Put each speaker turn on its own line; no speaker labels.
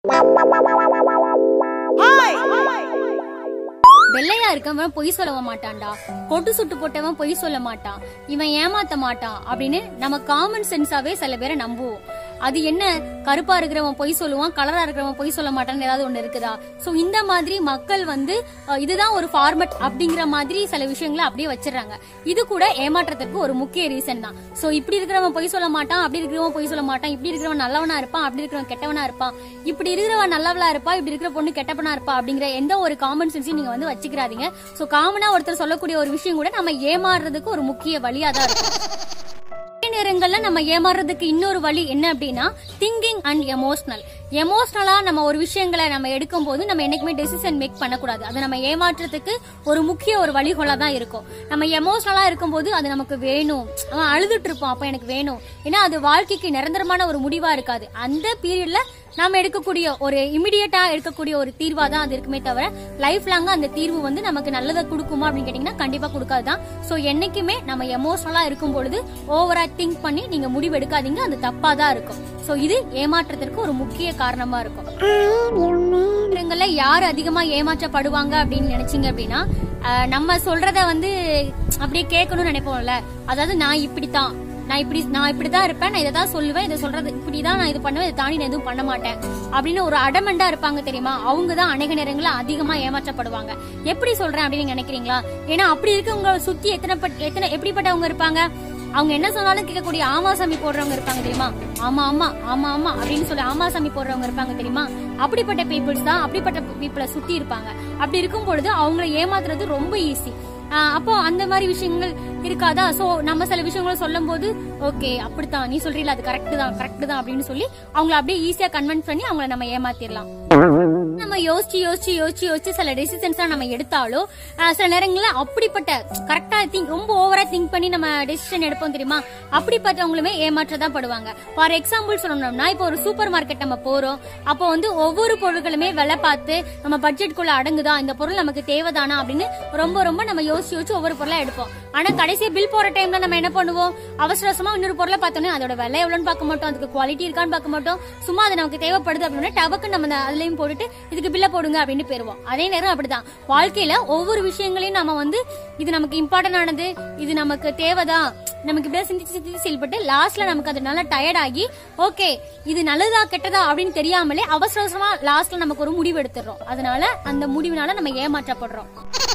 வெள்ளையா இருக்கவன் பொய் சொல்ல மாட்டான்டா கொட்டு சுட்டு போட்டவன் பொய் சொல்ல மாட்டான் இவன் ஏமாத்த மாட்டான் அப்படின்னு நம்ம காமன் சென்ஸாவே சில பேரை நம்புவோம் அது என்ன கருப்பா இருக்கிறவன் பொய் சொல்லுவான் கலரா இருக்கிறவன் பொய் சொல்ல மாட்டான்னு ஏதாவது ஒண்ணு இருக்குதா சோ இந்த மாதிரி மக்கள் வந்து அஹ், இதுதான் ஒரு ஃபார்மட் அப்படிங்கிற மாதிரி சில விஷயங்களை அப்படியே வச்சிடுறாங்க இது கூட ஏமாற்றத்துக்கு ஒரு முக்கிய ரீசன் தான் சோ இப்படி இருக்கிறவன் பொய் சொல்ல மாட்டான் அப்படி இருக்கிறவன் பொய் சொல்ல மாட்டான் இப்படி இருக்கிறவன் நல்லவனா இருப்பான் அப்படி இருக்கிறவன் கெட்டவனா இருப்பான் இப்படி இருக்கிறவன் நல்லவளா இருப்பா இப்படி இருக்கிற பொண்ணு கெட்டவனா இருப்பா அப்படிங்கிற எந்த ஒரு காமன் சென்ஸையும் நீங்க வந்து வச்சுக்கிறாதீங்க சோ காமனா ஒருத்தர் சொல்லக்கூடிய ஒரு விஷயம் கூட நம்ம ஏமாறுறதுக்கு ஒரு முக்கிய வழியா தான் இருக்கும் அதே நேரங்கள்ல நம்ம ஏமாறுறதுக்கு இன்னொரு வழி என்ன அப்படின்னா திங்கிங் அண்ட் எமோஷனல் எமோஷனலா நம்ம ஒரு விஷயங்களை நம்ம எடுக்கும் போது நம்ம என்னைக்குமே டெசிஷன் மேக் பண்ணக்கூடாது அது நம்ம ஏமாற்றத்துக்கு ஒரு முக்கிய ஒரு வழிகோலா தான் இருக்கும் நம்ம எமோஷனலா இருக்கும்போது அது நமக்கு வேணும் அவன் அழுதுட்டு இருப்போம் அப்ப எனக்கு வேணும் ஏன்னா அது வாழ்க்கைக்கு நிரந்தரமான ஒரு முடிவா இருக்காது அந்த பீரியட்ல நாம எடுக்கக்கூடிய ஒரு இமிடியட்டா எடுக்கக்கூடிய ஒரு தீர்வா தான் அது இருக்குமே தவிர லைஃப் லாங்கா அந்த தீர்வு வந்து நமக்கு நல்லதை கொடுக்குமா அப்படின்னு கேட்டீங்கன்னா கண்டிப்பா கொடுக்காதுதான் சோ என்னைக்குமே நம்ம எமோஷனலா இருக்கும் பொழுது ஓவரா திங்க் பண்ணி நீங்க முடிவு எடுக்காதீங்க அது தப்பா தான் இருக்கும் சோ இது ஏமாற்றத்திற்கு ஒரு முக்கிய காரணமா இருக்கும் நேரங்கள்ல யார் அதிகமா ஏமாற்றப்படுவாங்க அப்படின்னு நினைச்சீங்க அப்படின்னா அஹ், நம்ம சொல்றத வந்து அப்படியே கேட்கணும்னு நினைப்போம்ல அதாவது நான் இப்படித்தான் நான் இப்படி நான் இப்படிதான் இருப்பேன் நான் இதை தான் சொல்லுவேன் இதை சொல்றது இப்படிதான் நான் இது பண்ணுவேன் இதை தாண்டி நான் எதுவும் பண்ண மாட்டேன் அப்படின்னு ஒரு அடமெண்டா இருப்பாங்க தெரியுமா அவங்க தான் அநேக நேரங்கள்ல அதிகமா ஏமாற்றப்படுவாங்க எப்படி சொல்றேன் அப்படின்னு நீங்க நினைக்கிறீங்களா ஏன்னா அப்படி இருக்கவங்க சுத்தி எத்தனை பட்- எத்தனை எப்படிப்பட்டவங்க இருப்பாங்க அவங்க என்ன சொன்னாலும் கேட்கக்கூடிய ஆமாசாமி போடுறவங்க இருப்பாங்க தெரியுமா ஆமா ஆமா ஆமா ஆமா அப்படின்னு சொல்லி ஆமாசாமி போடுறவங்க இருப்பாங்க தெரியுமா அப்படிப்பட்ட பீப்புள்ஸ் தான் அப்படிப்பட்ட பீப்புளை சுத்தி இருப்பாங்க அப்படி இருக்கும் பொழுது அவங்கள ஏமாத்துறது ரொம்ப ஈஸி அப்போ அந்த மாதிரி விஷயங்கள் இருக்காதா சோ நம்ம சில விஷயங்களை சொல்லும் போது ஓகே அப்படித்தான் நீ சொல்றீல அது கரெக்ட் தான் கரெக்ட் தான் அப்படின்னு சொல்லி அவங்கள அப்படியே ஈஸியா கன்வின்ஸ் பண்ணி அவங்கள நம்ம ஏமாத்திடலாம் நம்ம யோசிச்சு யோசிச்சு யோசிச்சு யோசிச்சு சில டெசிஷன்ஸ் நம்ம எடுத்தாலும் ஆஹ், சில நேரங்கள்ல அப்படிப்பட்ட கரெக்டா திங்க் ரொம்ப ஓவரா திங்க் பண்ணி நம்ம டெசிஷன் எடுப்போம் தெரியுமா அப்படிப்பட்டவங்களுமே ஏமாற்றதான் படுவாங்க ஃபார் எக்ஸாம்பிள் சொல்லணும்னா இப்போ ஒரு சூப்பர் மார்க்கெட் நம்ம போறோம் அப்போ வந்து ஒவ்வொரு பொருட்களுமே விலை பார்த்து நம்ம பட்ஜெட்குள்ள அடங்குதா இந்த பொருள் நமக்கு தேவைதானா அப்படின்னு ரொம்ப ரொம்ப நம்ம யோசிச்சு யோசிச்சு ஒவ்வொரு பொருளா எடுப்போம் ஆனா கடைசி பில் போற டைம்ல நம்ம என்ன பண்ணுவோம் அவசர அவசரமா இன்னொரு பொருளை பார்த்தோன்னே அதோட விலை எவ்வளவுன்னு பார்க்க மாட்டோம் அதுக்கு குவாலிட்டி இருக்கான்னு பார்க்க மாட்டோம் சும்மா அது நமக்கு தேவைப்படுது அப்படின்னா டவக்கு நம்ம அந்த அதுலயும் போட்டுட்டு இதுக்கு பில்ல போடுங்க அப்படின்னு போயிருவோம் அதே நேரம் அப்படிதான் வாழ்க்கையில ஒவ்வொரு விஷயங்களையும் நம்ம வந்து இது நமக்கு இம்பார்ட்டன்ட் ஆனது இது நமக்கு தேவைதான் நமக்கு இப்படியே சிந்திச்சு சிந்திச்சு செயல்பட்டு லாஸ்ட்ல நமக்கு அது நல்லா டயர்ட் ஆகி ஓகே இது நல்லதா கெட்டதா அப்படின்னு தெரியாமலே அவசர அவசரமா லாஸ்ட்ல நமக்கு ஒரு முடிவு எடுத்துடுறோம் அதனால அந்த முடிவுனால நம்ம ஏமாற்றப்படுறோம்